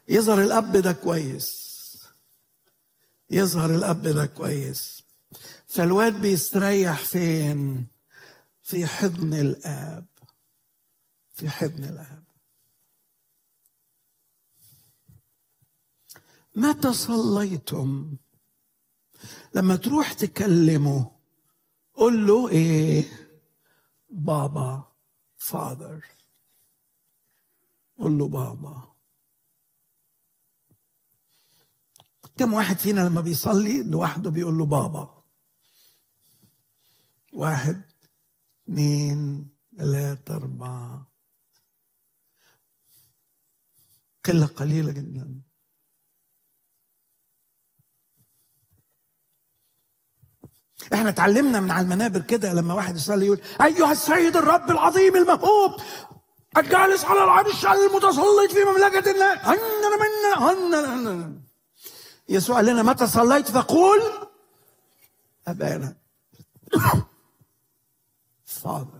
يظهر الاب ده كويس يظهر الاب ده كويس فالواد بيستريح فين في حضن الاب في حضن الاب متى صليتم لما تروح تكلمه قول له ايه بابا فاذر قول له بابا كم واحد فينا لما بيصلي لوحده بيقول له بابا واحد اثنين ثلاثة أربعة قلة قليلة جدا احنا اتعلمنا من على المنابر كده لما واحد يصلي يقول ايها السيد الرب العظيم المهوب الجالس على العرش المتسلط في مملكة الله هننا منا هننا هننا يسوع قال لنا متى صليت فقول أبانا فاذر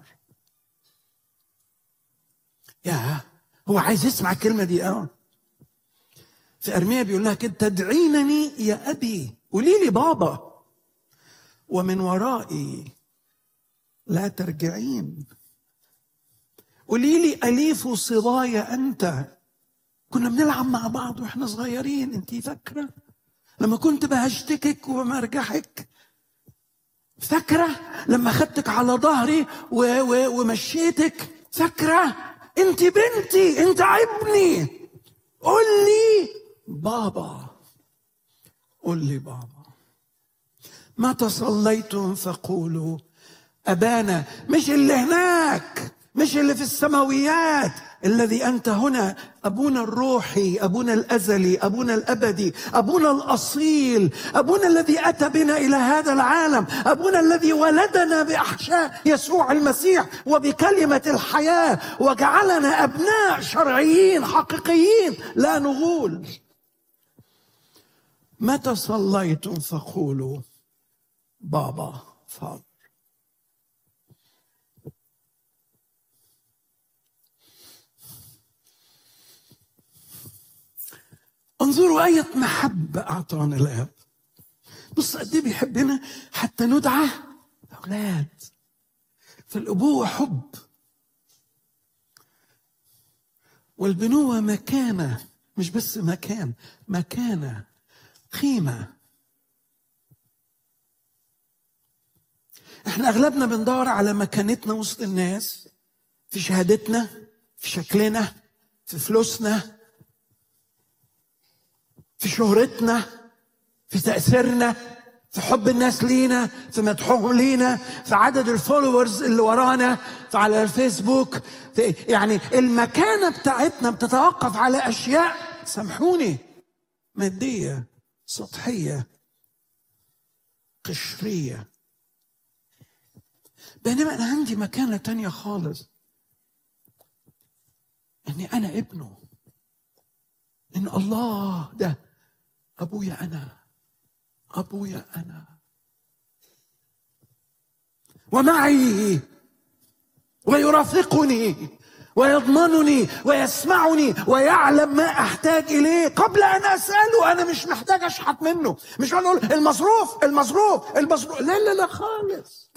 يا هو عايز يسمع الكلمة دي اه في أرميا بيقول لها كده تدعينني يا أبي قولي لي بابا ومن ورائي لا ترجعين قولي لي أليف صبايا أنت كنا بنلعب مع بعض واحنا صغيرين انت فاكرة لما كنت بهشتكك وبمرجحك فاكرة لما خدتك على ظهري و- و- ومشيتك فاكرة انت بنتي انت ابني قول لي بابا قول لي بابا متى صليتم فقولوا أبانا مش اللي هناك مش اللي في السماويات الذي أنت هنا أبونا الروحي أبونا الأزلي أبونا الأبدي أبونا الأصيل أبونا الذي أتى بنا إلى هذا العالم أبونا الذي ولدنا بأحشاء يسوع المسيح وبكلمة الحياة وجعلنا أبناء شرعيين حقيقيين لا نغول متى صليتم فقولوا بابا فاضل انظروا أية محبة أعطانا الآب بص قد إيه بيحبنا حتى ندعى أولاد فالأبوة حب والبنوة مكانة مش بس مكان مكانة قيمة احنا اغلبنا بندور على مكانتنا وسط الناس في شهادتنا في شكلنا في فلوسنا في شهرتنا في تأثيرنا في حب الناس لينا في مدحهم لينا في عدد الفولورز اللي ورانا في على الفيسبوك في يعني المكانة بتاعتنا بتتوقف على أشياء سامحوني مادية سطحية قشرية بينما أنا عندي مكانة تانية خالص إني أنا ابنه إن الله ده أبويا أنا أبويا أنا ومعي ويرافقني ويضمنني ويسمعني ويعلم ما احتاج اليه قبل ان اساله انا مش محتاج اشحت منه مش اقول المصروف المصروف المصروف لا لا لا خالص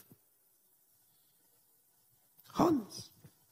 خالص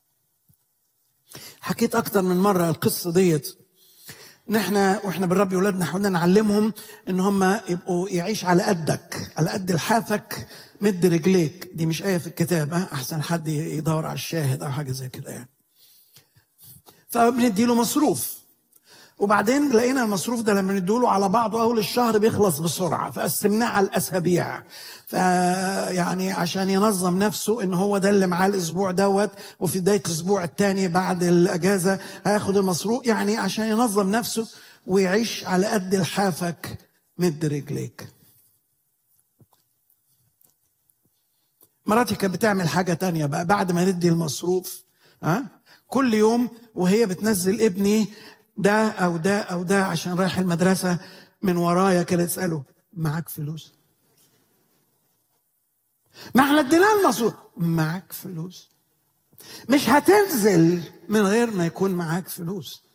حكيت اكتر من مره القصه ديت ان احنا واحنا بنربي اولادنا حاولنا نعلمهم ان هم يبقوا يعيش على قدك على قد لحافك مد رجليك دي مش ايه في الكتاب ها احسن حد يدور على الشاهد او حاجه زي كده يعني فبنديله مصروف وبعدين لقينا المصروف ده لما نديله على بعضه اول الشهر بيخلص بسرعه فقسمناه على الاسابيع فيعني عشان ينظم نفسه ان هو ده اللي معاه الاسبوع دوت وفي بدايه الاسبوع الثاني بعد الاجازه هياخد المصروف يعني عشان ينظم نفسه ويعيش على قد لحافك مد رجليك مراتي كانت بتعمل حاجه تانية بقى بعد ما ندي المصروف ها كل يوم وهي بتنزل ابني ده او ده او ده عشان رايح المدرسه من ورايا كانت تساله معاك فلوس ما احنا ادينا المصروف معاك فلوس مش هتنزل من غير ما يكون معاك فلوس